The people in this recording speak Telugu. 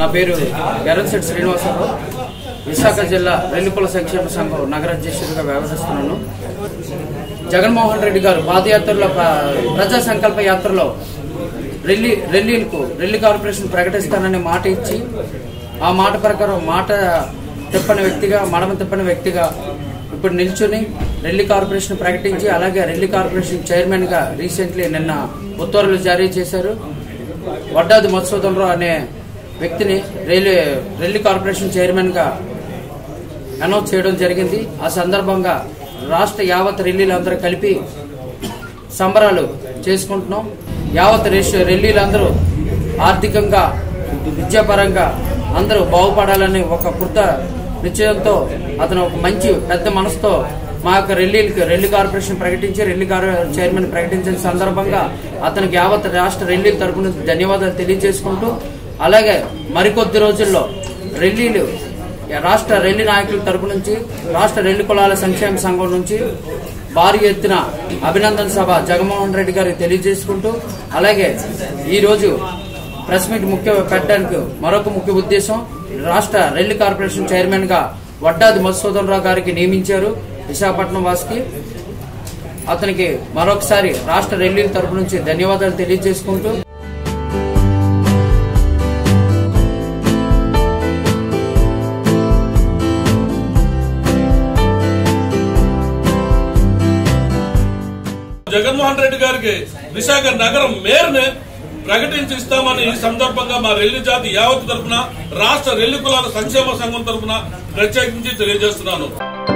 పేరు ఎర్రశెట్టి శ్రీనివాసరావు విశాఖ జిల్లా రెల్లిపుల సంక్షేమ సంఘం నగర అధ్యక్షుడిగా వ్యవహరిస్తున్నాను జగన్మోహన్ రెడ్డి గారు పాదయాత్రలో ప్ర- ప్రజా సంకల్ప యాత్రలో రెల్లి రెల్లీలకు రెల్లి కార్పొరేషన్ ప్రకటిస్తానని మాట ఇచ్చి ఆ మాట ప్రకారం మాట తిప్పని వ్యక్తిగా మడమ తిప్పని వ్యక్తిగా ఇప్పుడు నిల్చుని రెల్లి కార్పొరేషన్ ప్రకటించి అలాగే రెల్లి కార్పొరేషన్ చైర్మన్ గా రీసెంట్లీ నిన్న ఉత్తర్వులు జారీ చేశారు వడ్డాది మధుసూదన్ రావు అనే వ్యక్తిని రైల్వే రెల్లి కార్పొరేషన్ చైర్మన్ గా అనౌన్స్ చేయడం జరిగింది ఆ సందర్భంగా రాష్ట్ర యావత్ రెల్లీలందరూ కలిపి సంబరాలు చేసుకుంటున్నాం యావత్ రేష- రెల్లీలందరూ ఆర్థికంగా విద్యాపరంగా అందరూ బాగుపడాలని ఒక కృత నిశ్చయంతో అతను ఒక మంచి పెద్ద మనసుతో మా యొక్క రెల్లీలకి రెల్లి కార్పొరేషన్ ప్రకటించి రెల్లి కార్ చైర్మన్ ప్రకటించిన సందర్భంగా అతనికి యావత్ రాష్ట్ర రెల్లీల తరపు నుంచి ధన్యవాదాలు తెలియజేసుకుంటూ అలాగే మరికొద్ది రోజుల్లో రెల్లీలు రాష్ట్ర రెల్లి నాయకుల తరపు నుంచి రాష్ట్ర రెల్లి కులాల సంక్షేమ సంఘం నుంచి భారీ ఎత్తున అభినందన సభ జగన్మోహన్ రెడ్డి గారికి తెలియజేసుకుంటూ అలాగే ఈ రోజు ప్రెస్ మీట్ ముఖ్య పెట్టడానికి మరొక ముఖ్య ఉద్దేశం రాష్ట్ర రెల్లి కార్పొరేషన్ చైర్మన్ గా వడ్డాది మధుసూదన్ రావు గారికి నియమించారు విశాఖపట్నం వాసికి అతనికి మరొకసారి రాష్ట్ర రెల్లీల తరపు నుంచి ధన్యవాదాలు తెలియజేసుకుంటూ జగన్మోహన్ రెడ్డి గారికి విశాఖ నగరం మేయర్ని ప్రకటించి ఇస్తామని ఈ సందర్భంగా మా రెల్లి జాతి యావత్ తరపున రాష్ట్ర రెల్లి కులాల సంక్షేమ సంఘం తరపున ప్రత్యేకించి తెలియజేస్తున్నాను